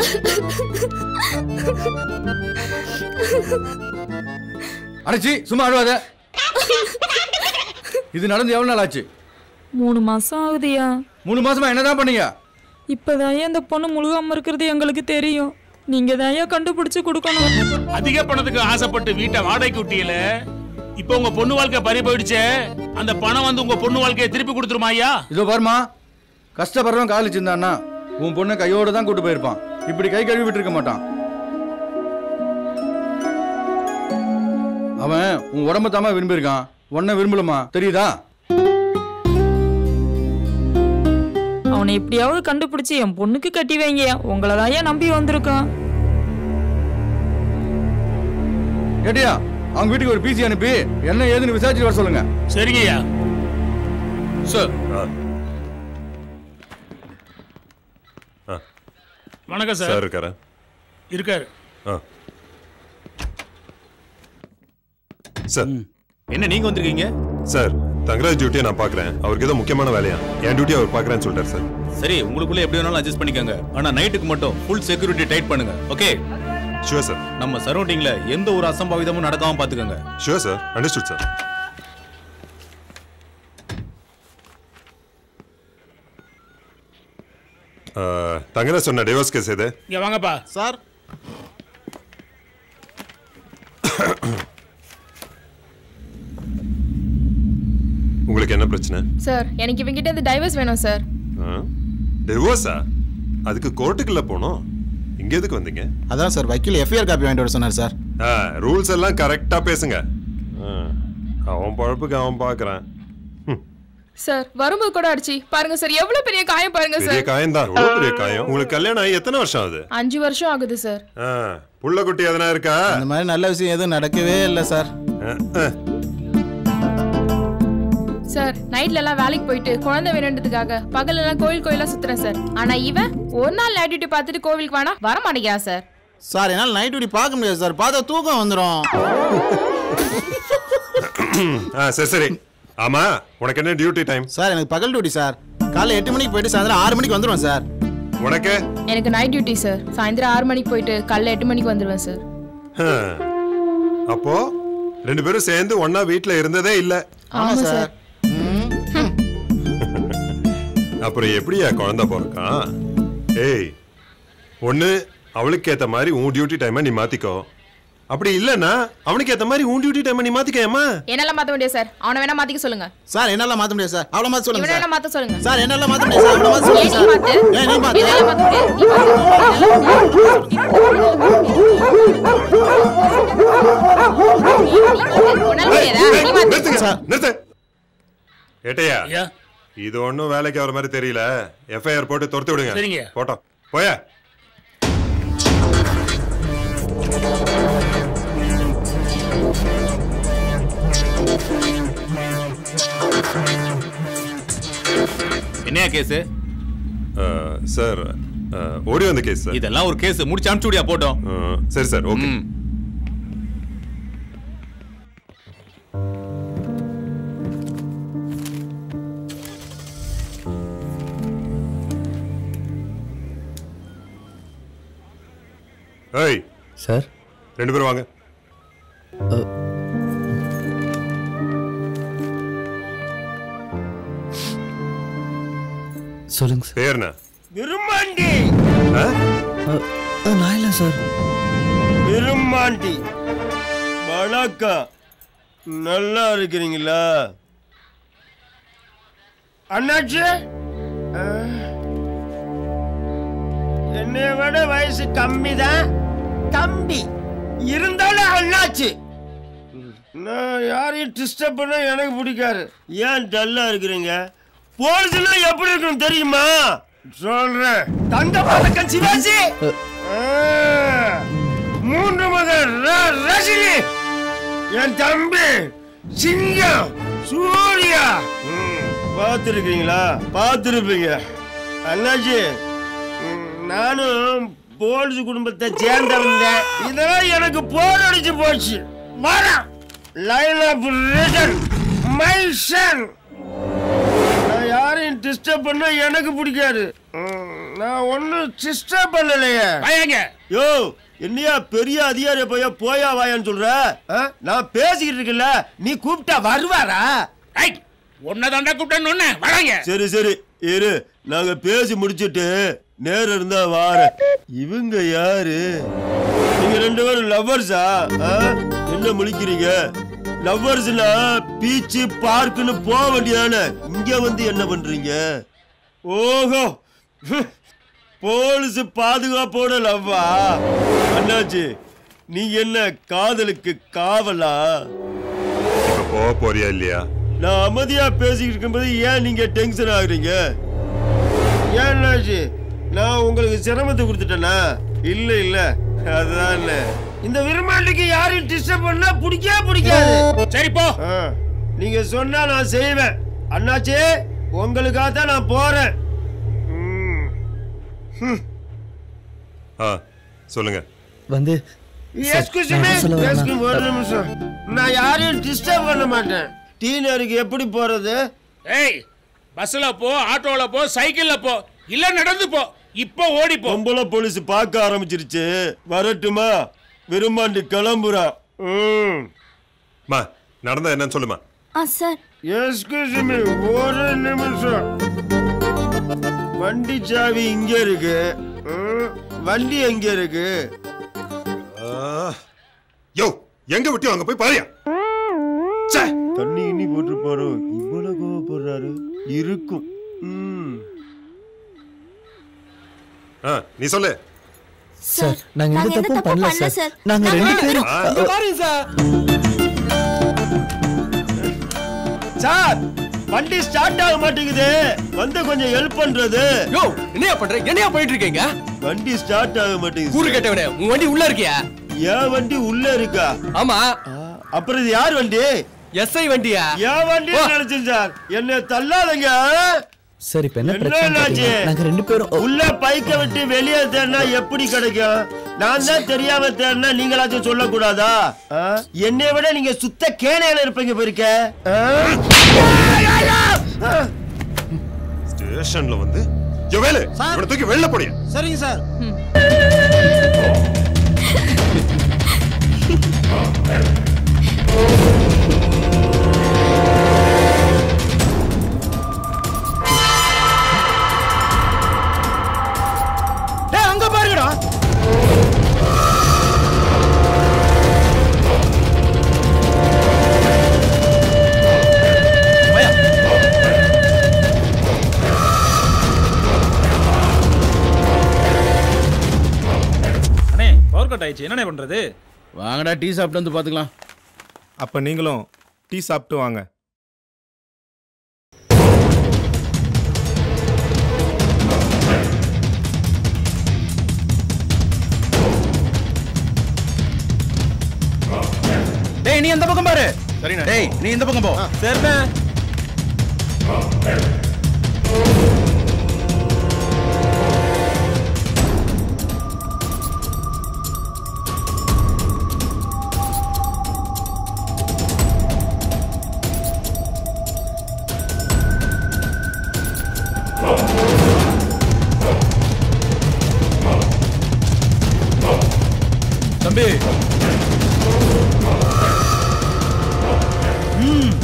அடைச்சி சும்மா அழுவாத இது நடந்து எவ்வளவு நாள் ஆச்சு மூணு மாசம் ஆகுதுயா மூணு மாசமா என்னதான் பண்ணீங்க இப்பதான் இந்த பொண்ணு முழுகாம இருக்கிறது எங்களுக்கு தெரியும் நீங்க தான் கண்டுபிடிச்சு கொடுக்கணும் அதிக பணத்துக்கு ஆசைப்பட்டு வீட்டை வாடகைக்கு விட்டீல இப்போ உங்க பொண்ணு வாழ்க்கை பறி போயிடுச்சே அந்த பணம் வந்து உங்க பொண்ணு வாழ்க்கையை திருப்பி கொடுத்துருமா ஐயா இதோ பாருமா கஷ்டப்படுறவன் காதலிச்சிருந்தான்னா உன் பொண்ணை கையோட தான் கூட்டு போயிருப்பான் இப்படி கை கழுவி விட்டுருக்க மாட்டான் அவன் உன் உடம்ப தாமா விரும்பியிருக்கான் உன்னை விரும்பலமா தெரியுதா அவனை எப்படியாவது கண்டுபிடிச்சு என் பொண்ணுக்கு கட்டி வைங்க உங்களை தான் நம்பி வந்திருக்கான் கேட்டியா அவங்க வீட்டுக்கு ஒரு பிசி அனுப்பி என்ன ஏதுன்னு விசாரிச்சுட்டு வர சொல்லுங்க சரிங்க ஐயா சார் வணக்கம் சார் சார் இருக்காரா இருக்காரு ஆ சார் என்ன நீங்க வந்திருக்கீங்க சார் தங்கராஜ் டியூட்டியை நான் பார்க்குறேன் அவருக்கு ஏதோ முக்கியமான வேலையா என் டியூட்டி அவர் பார்க்குறேன்னு சொல்லிட்டார் சார் சரி உங்களுக்குள்ள எப்படி வேணாலும் அட்ஜஸ்ட் பண்ணிக்கோங்க ஆனா நைட்டுக்கு மட்டும் ஃபுல் செக்யூரிட்டி டைட் பண்ணுங்க ஓகே ஷுவர் சார் நம்ம சரௌண்டிங்ல எந்த ஒரு அசம்பாவிதமும் நடக்காம பாத்துக்கோங்க sure sir understood sir Thangaraj சொன்ன டிவோர்ஸ் கேஸ் எது இங்க வாங்கப்பா சார் உங்களுக்கு என்ன பிரச்சனை சார் எனக்கு இவங்கிட்ட இருந்து டைவர்ஸ் வேணும் சார் டிவோர்ஸா அதுக்கு கோர்ட்டுக்குள்ள போனோம் இங்க எதுக்கு வந்தீங்க அதான் சார் வக்கீல் எஃப்ஐஆர் காப்பி வாங்கிட்டு வர சொன்னார் சார் ரூல்ஸ் எல்லாம் கரெக்டா பேசுங்க ஆ, அவன் பழப்புக்கு அவன் பார்க்கறான் சார் வரும்போது கூட அடிச்சு பாருங்க சார் எவ்வளவு பெரிய காயம் பாருங்க பெரிய சார் காயம் தான் எவ்வளவு பெரிய காயம் உங்களுக்கு கல்யாணம் ஆகி எத்தனை வருஷம் ஆகுது அஞ்சு வருஷம் ஆகுது சார் ஆ, புள்ள குட்டி எதனா இருக்கா அந்த மாதிரி நல்ல விஷயம் எதுவும் நடக்கவே இல்லை சார் சார் நைட்ல எல்லாம் வேலைக்கு போயிட்டு குழந்தை வேணுன்றதுக்காக பகல் எல்லாம் கோயில் கோயிலா சுத்துறேன் சார் ஆனா இவன் ஒரு நாள் நைட் டியூட்டி பார்த்துட்டு கோவிலுக்கு வேணா வர மாட்டேங்கிறான் சார் சார் என்னால் நைட் டியூட்டி பார்க்க முடியாது சார் பார்த்தா தூக்கம் வந்துடும் ஆ சரி சரி ஆமா உனக்கு என்ன டியூட்டி டைம் சார் எனக்கு பகல் டியூட்டி சார் காலைல எட்டு மணிக்கு போயிட்டு சாயந்தரம் ஆறு மணிக்கு வந்துடுவேன் சார் உனக்கு எனக்கு நைட் டியூட்டி சார் சாயந்தரம் ஆறு மணிக்கு போயிட்டு காலைல எட்டு மணிக்கு வந்துருவேன் சார் ஆ, அப்போ ரெண்டு பேரும் சேர்ந்து ஒண்ணா வீட்ல இருந்ததே இல்ல ஆமா சார் அப்புறம் எப்படியா குழந்தை பிறக்கான் ஏய் ஒண்ணு அவளுக்கு ஏத்த மாதிரி உன் டியூட்டி டைமை நீ மாத்திக்கோ அப்படி இல்லைன்னா அவனுக்கு ஏத்த மாதிரி உன் டியூட்டி டைமை நீ மாத்திக்கேம்மா என்னெல்லாம் மாத்த முடியாது சார் அவனை வேணா மாத்திக்க சொல்லுங்க சார் என்னால மாத்த முடியாது சார் அவ்வளோ மாத்த சொல்லுங்க இவனை சார் வேணா மாத்த சொல்லுங்க சார் என்னால மாத்த முடியாது சார் அவ்வளோ மாத்த சொல்லுங்க ஏன் நீ சார் மாத்து? ஏன் நீ மாத்து இதெல்லாம் மாத்த முடியாது. நீ நிறுத்துங்க நிறுத்து ஏட்டையா இது ஒண்ணும் வேலைக்கு வர மாதிரி தெரியல எஃப்ஐஆர் போட்டு துரத்து விடுங்க சரிங்க. போட்டோம் போயா என்னையா கேஸ் சார் ஓடி வந்த கேஸ் சார் இதெல்லாம் ஒரு கேஸ் முடிச்சு அனுப்பிச்சு விடியா போட்டோம் சரி சார் ஓகே ஏய் சார் ரெண்டு பேரும் வாங்க சொல்லுங்க சார் பேர் என்ன விரும்மாண்டி நான் இல்லை சார் விரும்மாண்டி வணக்கம் நல்லா இருக்கிறீங்களா அண்ணாச்சி ஆ. என்னை விட வயசு கம்மி தான் கம்பி இருந்தாலும் அண்ணாச்சி நான் யாரையும் டிஸ்டர்ப் பண்ண எனக்கு பிடிக்காது ஏன் டல்லா இருக்கிறீங்க போலீஸ்னா எப்படி இருக்கும் தெரியுமா சொல்றேன் தங்க பதக்கம் சிவாஜி ஆ, மூன்று மகன் ர- ரஜினி என் தம்பி சிங்கம் சூர்யா பார்த்துருக்கீங்களா பார்த்துருப்பீங்க அண்ணாச்சி ம், நானும் போலீஸ் குடும்பத்தை சேர்ந்தவங்க இதெல்லாம் எனக்கு போர் அடிச்சு போச்சு மரம் line of return my son நான் யாரையும் டிஸ்டர்ப் பண்ண எனக்கு பிடிக்காது ம், நான் ஒன்றும் டிஸ்டர்ப் பண்ணலையே வாயாங்க யோ என்னையா பெரிய அதிகாரி போயா போயா வாயான்னு சொல்ற ஆ? நான் பேசிக்கிட்டு இருக்கல நீ கூப்பிட்டா வருவாரா உன்னதாண்டா கூப்பிட்டேன்னு வராங்க சரி சரி இரு நாங்க பேசி முடிச்சிட்டு நேரம் இருந்தா வாரேன் இவங்க யாரு நீங்க ரெண்டு பேரும் லவ்வர்ஸா என்ன முழிக்கிறீங்க லவ்வர்ஸ்னா பீச்சு பார்க்குன்னு போக வேண்டியதானே இங்க வந்து என்ன பண்றீங்க ஓஹோ போலீஸ் பாதுகாப்போட லவ்வா அண்ணாச்சி நீங்க என்ன காதலுக்கு காவலா இப்ப போக போறியா இல்லையா நான் அமைதியா பேசிக்கிட்டு இருக்கும்போது ஏன் நீங்க டென்ஷன் ஆகுறீங்க ஏன் என்னாச்சு நான் உங்களுக்கு சிரமத்தை கொடுத்துட்டேனா இல்ல இல்ல அதான் இந்த விரும்பாண்டிக்கு யாரையும் டிஸ்டர்ப் பண்ணா பிடிக்கவே பிடிக்காது சரி போ நீங்க சொன்னா நான் செய்வேன் அண்ணாச்சி உங்களுக்காக தான் நான் போறேன் ம். ஹம். ஆ சொல்லுங்க வந்து Excuse me, excuse me, ஒரு நிமிஷம் நான் யாரையும் டிஸ்டர்ப் பண்ண மாட்டேன் டீனருக்கு எப்படி போறது ஏய் பஸ்ல போ ஆட்டோல போ சைக்கிள்ல போ இல்ல நடந்து போ இப்போ ஓடி போ பொம்பளை போலீஸ் பார்க்க ஆரம்பிச்சிருச்சு வரட்டுமா விரும்பாண்டி கிளம்புறான் ம் மா நடந்தா என்னன்னு சொல்லுமா ஆ சார் எஸ்கியூஸ் மீ ஒரு நிமிஷம் வண்டி சாவி இங்க இருக்கு ம், வண்டி எங்க இருக்கு யோ எங்க விட்டு அங்க போய் பாரியா தண்ணி இன்னி போட்டு பாரு இவ்வளவு கோவப்படுறாரு இருக்கும் ம் ஆ நீ சொல்லு சார் நாங்க எந்த தப்பும் பண்ணல சார் நாங்க ரெண்டு பேரும் இங்க பாருங்க சார் சார் வண்டி ஸ்டார்ட் ஆக மாட்டேங்குது வந்து கொஞ்சம் ஹெல்ப் பண்றது யோ என்னையா பண்ற என்னையா போயிட்டு இருக்கீங்க வண்டி ஸ்டார்ட் ஆக மாட்டேங்குது கூறு கேட்டவனே உன் வண்டி உள்ள இருக்கியா என் வண்டி உள்ள இருக்கா ஆமா அப்புறம் இது யார் வண்டி எஸ்ஐ வண்டியா என் வண்டி நினைச்சேன் சார் என்ன தள்ளாதங்க சார் இப்ப என்ன என்ன பிரச்சனை என்னாச்சு? பாத்தீங்கன்னா, நாங்க ரெண்டு பேரும் உள்ள பைக்க விட்டு வெளியே தேடினா எப்படி கிடைக்கும் நான் தான் தெரியாம தேடினா நீங்களாச்சும் சொல்லக்கூடாதா ஆ? என்னை விட நீங்க சுத்த கேனையில இருப்பீங்க போயிருக்க ஸ்டேஷன்ல வந்து யோ வேலு இவனை தூக்கி வெளில போடியா சரிங்க சார் டேய் அங்க பாருங்கடா அண்ணே பவர் கட் ஆயிடுச்சு என்னண்ணே பண்றது வாங்கடா டீ சாப்பிட்டு வந்து பாத்துக்கலாம் அப்ப நீங்களும் டீ சாப்பிட்டு வாங்க டேய் நீ அந்த பக்கம் பாரு சரிண்ணா டேய் நீ இந்த பக்கம் போ சரிண்ணே தம்பி ம்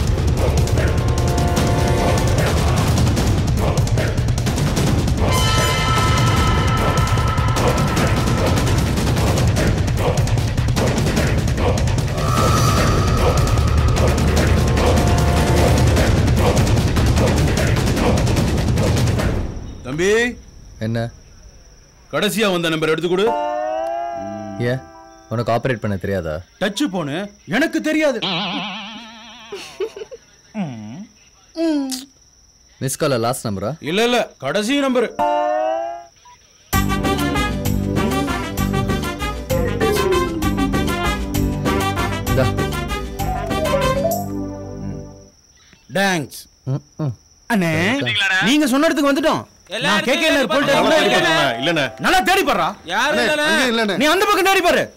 தம்பி என்ன கடைசியா வந்த நம்பர் எடுத்து கொடு ஏன் உனக்கு ஆப்ரேட் பண்ண தெரியாதா டச்சு போனு எனக்கு தெரியாது மிஸ் கால லாஸ்ட் நம்பரா இல்ல இல்ல கடைசி நம்பர் டேங்க்ஸ் அண்ணே நீங்க சொன்ன இடத்துக்கு வந்துட்டோம் நான் கேட்க இல்லண்ணே நல்லா தேடி பாடுறா அண்ணே, அங்கே இல்லண்ணே. நீ அந்த பக்கம் தேடி பாரு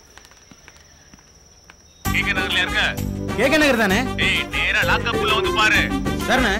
கேக்க நகர்ல இருக்க கேட்க நகர் தானே டேய் நேரா லாக்கப் உள்ள வந்து பாரு சரிண்ணே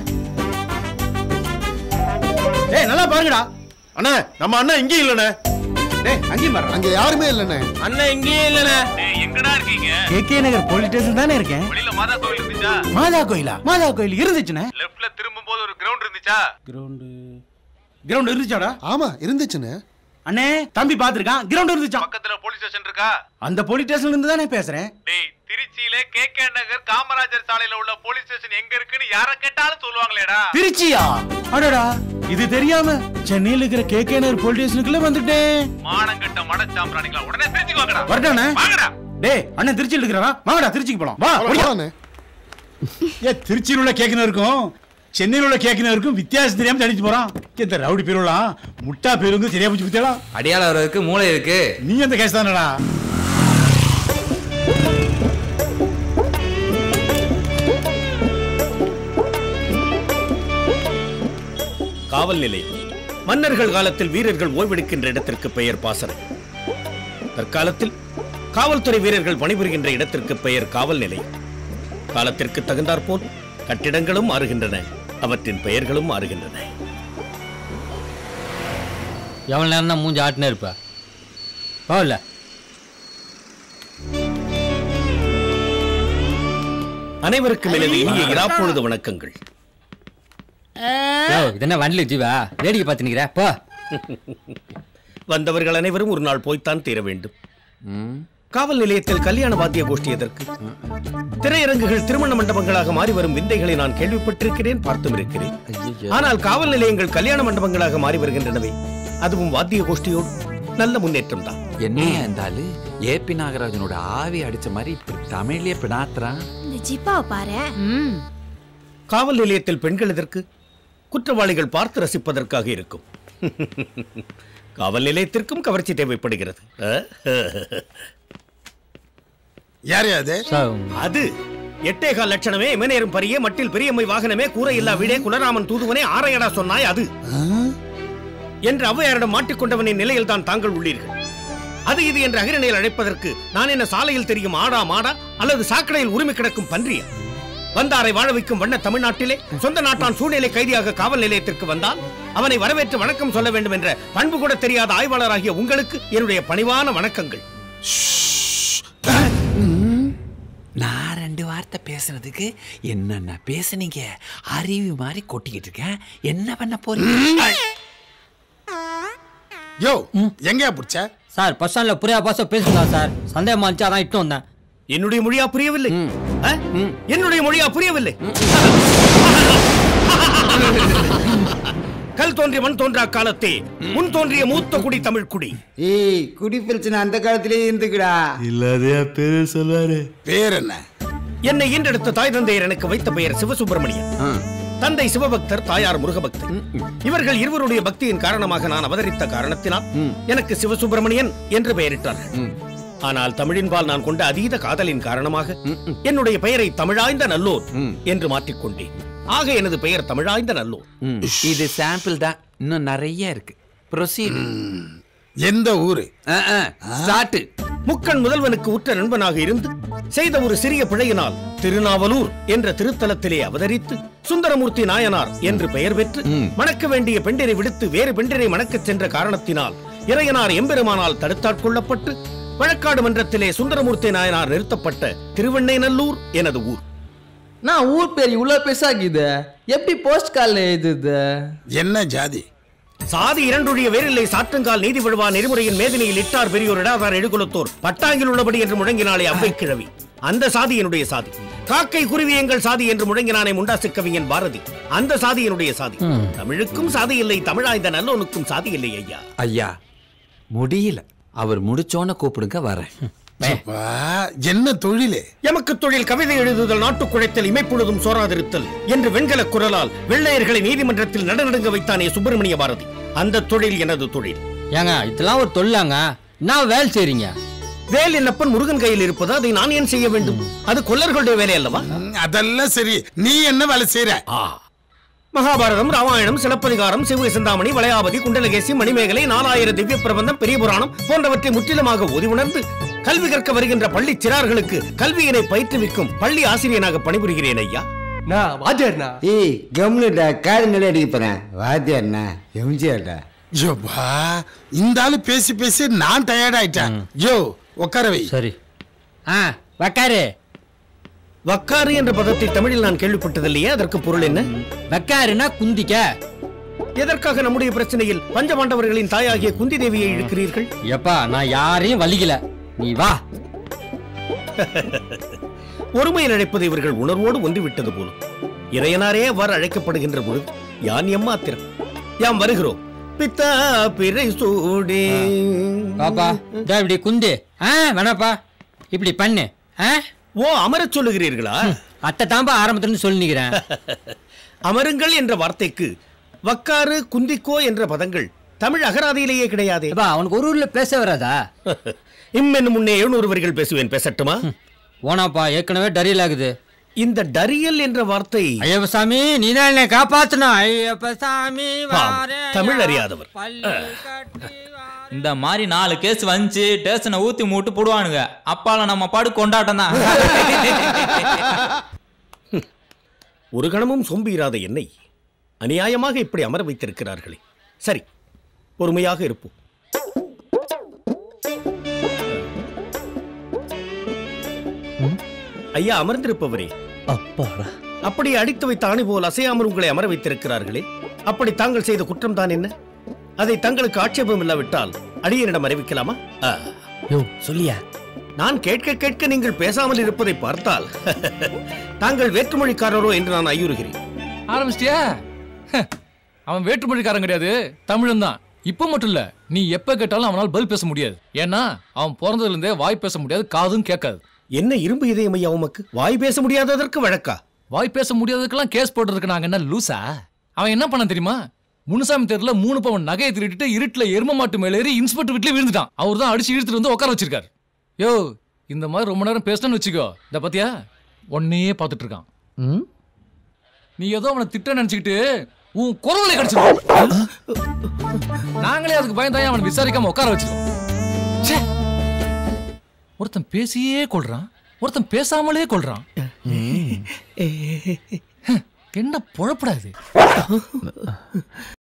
ஏய் நல்லா பாருங்கடா அண்ணா நம்ம அண்ணா இங்கேயும் இல்லண்ணே டேய் அங்கேயும் பாரு அங்க யாருமே இல்லண்ணே அண்ணன் இங்கேயே இல்லண்ணே டேய் எங்கடா இருக்கீங்க கேகே நகர் போலீஸ் ஸ்டேஷன் தானே இருக்கேன் வெளியில மாதா கோவில் இருந்துச்சா மாதா கோயிலா மாதா கோயில் இருந்துச்சுண்ணே லெஃப்ட்ல திரும்பும் போது ஒரு கிரவுண்ட் இருந்துச்சா கிரவுண்ட் கிரவுண்ட் இருந்துச்சாடா ஆமா இருந்துச்சுண்ணே அண்ணே தம்பி பாத்துருக்கான் கிரவுண்ட் இருந்துச்சா பக்கத்துல போலீஸ் ஸ்டேஷன் இருக்கா அந்த போலீஸ் ஸ்டேஷன்ல இருந்து தானே பேசுறேன் டேய் திருச்சியில கேகே நகர் காமராஜர் சாலையில உள்ள போலீஸ் ஸ்டேஷன் எங்க இருக்குன்னு யார கேட்டாலும் சொல்லுவாங்களேடா திருச்சியா அடடா இது தெரியாம சென்னையில இருக்கிற கேகே நகர் போலீஸ் ஸ்டேஷனுக்குள்ள வந்துட்டேன் மானங்கட்ட மடச்சாம்பிராணிகளா உடனே திருச்சிக்கு வாங்கடா வரட்டானே வாங்கடா டேய் அண்ணன் திருச்சியில் இருக்கிறாரா வாங்கடா திருச்சிக்கு போலாம் வா ஓடியா. ஏ திருச்சியில் உள்ள கேக்கின இருக்கும் சென்னையில் உள்ள கேக்கின இருக்கும் வித்தியாசம் தெரியாம தடிச்சு போறான் இந்த ரவுடி பேருலாம் முட்டா பேருங்க சரியா போச்சு பத்தியாளா அடியாள இருக்கு மூளை இருக்கு நீ அந்த கேஸ் தானடா காவல் நிலையம் மன்னர்கள் காலத்தில் வீரர்கள் ஓய்வெடுக்கின்ற இடத்திற்கு பெயர் பாசறை தற்காலத்தில் காவல்துறை வீரர்கள் பணிபுரிகின்ற இடத்திற்கு பெயர் காவல் நிலையம் காலத்திற்கு தகுந்தாற்போல் கட்டிடங்களும் மாறுகின்றன அவற்றின் பெயர்களும் மாறுகின்றன எவ்வளோ நேரம் தான் மூஞ்சி ஆட்டினே இருப்ப போகல அனைவருக்கும் எனது இனிய இராப்பொழுது வணக்கங்கள் இது என்ன வண்டியில் ஜீவா வேடிக்கை பார்த்து நிற்கிற போ வந்தவர்கள் அனைவரும் ஒரு நாள் போய்த்தான் தீர வேண்டும் காவல் நிலையத்தில் கல்யாண வாத்திய கோஷ்டி எதற்கு திரையரங்குகள் திருமண மண்டபங்களாக மாறி வரும் விந்தைகளை நான் கேள்விப்பட்டிருக்கிறேன் பார்த்தும் இருக்கிறேன் ஆனால் காவல் நிலையங்கள் கல்யாண மண்டபங்களாக மாறி வருகின்றனவே அதுவும் வாத்திய கோஷ்டியோடு நல்ல முன்னேற்றம் தான் என்னையா இருந்தாலு ஏபி நாகராஜனோட ஆவி அடிச்ச மாதிரி இப்படி தமிழ்லயே பினாத்துறான் இந்த ஜிப்பாவை பாரு காவல் நிலையத்தில் பெண்கள் எதற்கு குற்றவாளிகள் பார்த்து ரசிப்பதற்காக இருக்கும் காவல் நிலையத்திற்கும் கவர்ச்சி தேவைப்படுகிறது யார் அது அது எட்டேகால் லட்சணமே இமநேரும் பரியே மட்டில் பெரியம்மை வாகனமே கூரை இல்லா வீடே குலராமன் தூதுவனே ஆரையடா சொன்னாய் அது என்று ஔவையாரிடம் மாட்டிக்கொண்டவனின் நிலையில் தான் தாங்கள் உள்ளீர்கள் அது இது என்று அகிரணையில் அழைப்பதற்கு நான் என்ன சாலையில் தெரியும் ஆடா மாடா அல்லது சாக்கடையில் உரிமை கிடக்கும் பன்றியா வந்தாரை வாழ வைக்கும் வண்ண தமிழ்நாட்டிலே சொந்த நாட்டான் சூழ்நிலை கைதியாக காவல் நிலையத்திற்கு வந்தால் அவனை வரவேற்று வணக்கம் சொல்ல வேண்டும் என்ற பண்பு கூட தெரியாத ஆய்வாளராகிய உங்களுக்கு என்னுடைய பணிவான வணக்கங்கள் நான் ரெண்டு வார்த்தை பேசுனதுக்கு என்னென்ன பேசுனீங்க அறிவு மாதிரி கொட்டிக்கிட்டு இருக்கேன் என்ன பண்ண போறீங்க யோ எங்கயா பிடிச்ச சார் பஸ் ஸ்டாண்டில் புரியா பாச பேசுங்களா சார் சந்தேகமா இருந்துச்சு அதான் இட்டு வந்தேன் என்னுடைய மொழியா புரியவில்லை ஆ? என்னுடைய மொழியா புரியவில்லை கல் தோன்றிய மண் தோன்றா காலத்தே முன் தோன்றிய மூத்த குடி தமிழ் குடி ஏய் குடி பிரச்சனை அந்த காலத்திலே இருந்துக்குடா இல்லாதையா பேரு சொல்லுவாரு பேர் என்ன என்னை ஈன்றெடுத்த தாய் தந்தையர் எனக்கு வைத்த பெயர் சிவசுப்பிரமணியன் தந்தை சிவபக்தர் தாயார் முருகபக்தர் இவர்கள் இருவருடைய பக்தியின் காரணமாக நான் அவதரித்த காரணத்தினால் எனக்கு சிவசுப்பிரமணியன் என்று பெயரிட்டார்கள் ஆனால் தமிழின்பால் நான் கொண்ட அதீத காதலின் காரணமாக என்னுடைய பெயரை தமிழாய்ந்த நல்லோர் என்று மாற்றிக்கொண்டேன் ஆக எனது பெயர் தமிழாய்ந்த நல்லோர் இது சாம்பிள் தான் இன்னும் நிறைய இருக்கு ப்ரொசீட் எந்த ஊரு ஸ்டார்ட் முக்கண் முதல்வனுக்கு உற்ற நண்பனாக இருந்து செய்த ஒரு சிறிய பிழையினால் திருநாவலூர் என்ற திருத்தலத்திலே அவதரித்து சுந்தரமூர்த்தி நாயனார் என்று பெயர் பெற்று மணக்க வேண்டிய பெண்டிரை விடுத்து வேறு பெண்டிரை மணக்கச் சென்ற காரணத்தினால் இறையனார் எம்பெருமானால் தடுத்தாட்கொள்ளப்பட்டு வழக்காடு மன்றத்திலே சுந்தரமூர்த்தி நாயனார் நிறுத்தப்பட்ட திருவெண்ணைநல்லூர் எனது ஊர் நான் ஊர் பேர் இவ்வளவு பெருசாக்குது எப்படி போஸ்ட் கார்டில் எழுதுது என்ன ஜாதி சாதி இரண்டுடைய வேறில்லை சாற்றுங்கால் நீதி விழுவா நெறிமுறையின் மேதினியில் இட்டார் பெரியோர் இடாதார் எழுகுலத்தோர் பட்டாங்கில் உள்ளபடி என்று முழங்கினாலே அவ்வை கிழவி அந்த சாதி என்னுடைய சாதி காக்கை குருவி எங்கள் சாதி என்று முழங்கினானே முண்டாசு கவிஞன் பாரதி அந்த சாதி என்னுடைய சாதி ம். தமிழுக்கும் சாதி இல்லை தமிழாய்ந்த நல்லோனுக்கும் சாதி இல்லை ஐயா ஐயா முடியல அவர் முடிச்சோன்னு கூப்பிடுங்க வரேன் அப்பா, என்ன தொழிலே எமக்கு தொழில் கவிதை எழுதுதல் நாட்டுக் குழைத்தல் இமைப்பொழுதும் சோராதிருத்தல் என்று வெண்கல குரலால் வெள்ளையர்களை நீதிமன்றத்தில் நடுநடுங்க வைத்தானே சுப்பிரமணிய பாரதி அந்த தொழில் எனது தொழில் ஏங்க இதெல்லாம் ஒரு தொழிலாங்க நான் வேலை செய்றீங்க வேல் என்னப்பன் முருகன் கையில் இருப்பது அதை நான் ஏன் செய்ய வேண்டும் அது கொல்லர்களுடைய வேலை அல்லவா அதெல்லாம் சரி நீ என்ன வேலை செய்யற மகாபாரதம் ராமாயணம் சிலப்பதிகாரம் சிவ சிந்தாமணி வளையாபதி குண்டலகேசி மணிமேகலை நாலாயிர திவ்ய பிரபந்தம் பெரிய புராணம் போன்றவற்றை முற்றிலுமாக ஓதி உணர்ந்து கல்வி கற்க வருகின்ற பள்ளி சிறார்களுக்கு கல்வியினை பயிற்றுவிக்கும் பள்ளி ஆசிரியனாக பணிபுரிகிறேன் ஐயா நான் வாத்தியார்ண்ணா ஏய் கம்னுடா காது மேலே அடிக்க போறேன் வாத்தியார்ண்ணா எம்ஜிஆர்டா யோபா இந்த ஆளு பேசி பேசி நான் டயர்ட் ஆயிட்டேன் யோ உட்கார வை சரி ஆ வக்காரு வக்காறு என்ற பதத்தை தமிழில் நான் கேள்விப்பட்டதில்லையே அதற்கு பொருள் என்ன வக்காருன்னா குந்திக்க எதற்காக நம்முடைய பிரச்சனையில் பஞ்சபாண்டவர்களின் தாயாகிய குந்தி தேவியை இழுக்கிறீர்கள் எப்பா நான் யாரையும் வலிக்கல நீ வா ஒருமையில் அழைப்பது இவர்கள் உணர்வோடு ஒன்று விட்டது போலும் இறையனாரே அவ்வாறு அழைக்கப்படுகின்ற பொழுது யான் எம்மாத்திரம் யாம் வருகிறோம் பித்தா பிறை சூடே பாப்பா இதோ இப்படி குந்து ஆ வேணாப்பா இப்படி பண்ணு ஆ ஓ அமரச் சொல்லுகிறீர்களா அத்தை தாம்பா ஆரம்பத்துல இருந்து சொல்லி நிக்கிறேன் அமருங்கள் என்ற வார்த்தைக்கு வக்காறு குந்திக்கோ என்ற பதங்கள் தமிழ் அகராதியிலேயே கிடையாதே அவனுக்கு ஒரு ஊர்ல பேச வராதா இம்மென்னு முன்னே எழுநூறு வரிகள் பேசுவேன் பேசட்டுமா ஓனாப்பா ஏற்கனவே டரியல் ஆகுது இந்த டரியல் என்ற வார்த்தை ஐயப்ப சாமி நீ தான் என்னை காப்பாத்தணும் ஐயப்ப சாமி ஆம், தமிழ் அறியாதவர் இந்த மாதிரி நாலு கேஸ் வந்துச்சு டேஷனை ஊத்தி மூட்டு போடுவானுங்க அப்பால நம்ம பாடு கொண்டாட்டம் தான் ஒரு கணமும் சொம்பீராத என்னை அநியாயமாக இப்படி அமர வைத்திருக்கிறார்களே சரி பொறுமையாக இருப்போம் ஐயா அமர்ந்திருப்பவரே அப்பாடா அப்படி அடித்து வைத்த ஆணி போல் அசையாமல் உங்களை அமர வைத்திருக்கிறார்களே அப்படி தாங்கள் செய்த குற்றம் தான் என்ன அதை தங்களுக்கு ஆட்சேபம் இல்லாவிட்டால் அடியனிடம் அறிவிக்கலாமா ஆ. யோ சொல்லியா நான் கேட்க கேட்க நீங்கள் பேசாமல் இருப்பதை பார்த்தால் தாங்கள் வேற்றுமொழிக்காரரோ என்று நான் ஐயுறுகிறேன் ஆரம்பிச்சிட்டியா ஹ, அவன் வேற்றுமொழிக்காரன் கிடையாது தமிழன் தான் இப்ப மட்டும் இல்ல நீ எப்ப கேட்டாலும் அவனால் பதில் பேச முடியாது ஏன்னா அவன் பிறந்ததுல இருந்தே வாய் பேச முடியாது காதும் கேட்காது என்ன இரும்பு இதயம் ஐயா உமக்கு வாய் பேச முடியாததற்கு வழக்கா வாய் பேச முடியாததுக்கெல்லாம் கேஸ் போட்டுருக்கு நாங்க என்ன லூசா அவன் என்ன பண்ண தெரியுமா முனுசாமி தெருல மூணு பவன் நகையை திருடிட்டு இருட்டுல எரும மாட்டு மேல ஏறி இன்ஸ்பெக்டர் வீட்லயே விழுந்துட்டான் அவர் தான் அடிச்சு இழுத்துட்டு வந்து உட்கார வச்சிருக்காரு யோ இந்த மாதிரி ரொம்ப நேரம் பேசணும்னு வச்சுக்கோ இந்த பாத்தியா உன்னையே பார்த்துட்டு இருக்கான் நீ ஏதோ அவனை திட்ட நினைச்சுக்கிட்டு உன் குரலை கடிச்சிருவோம் நாங்களே அதுக்கு பயந்தாயே அவனை விசாரிக்காம உட்கார வச்சிருக்கோம் ச்சே. ஒருத்தன் பேசியே கொள்றான் ஒருத்தன் பேசாமலே கொள்றான் என்ன பொழப்படாது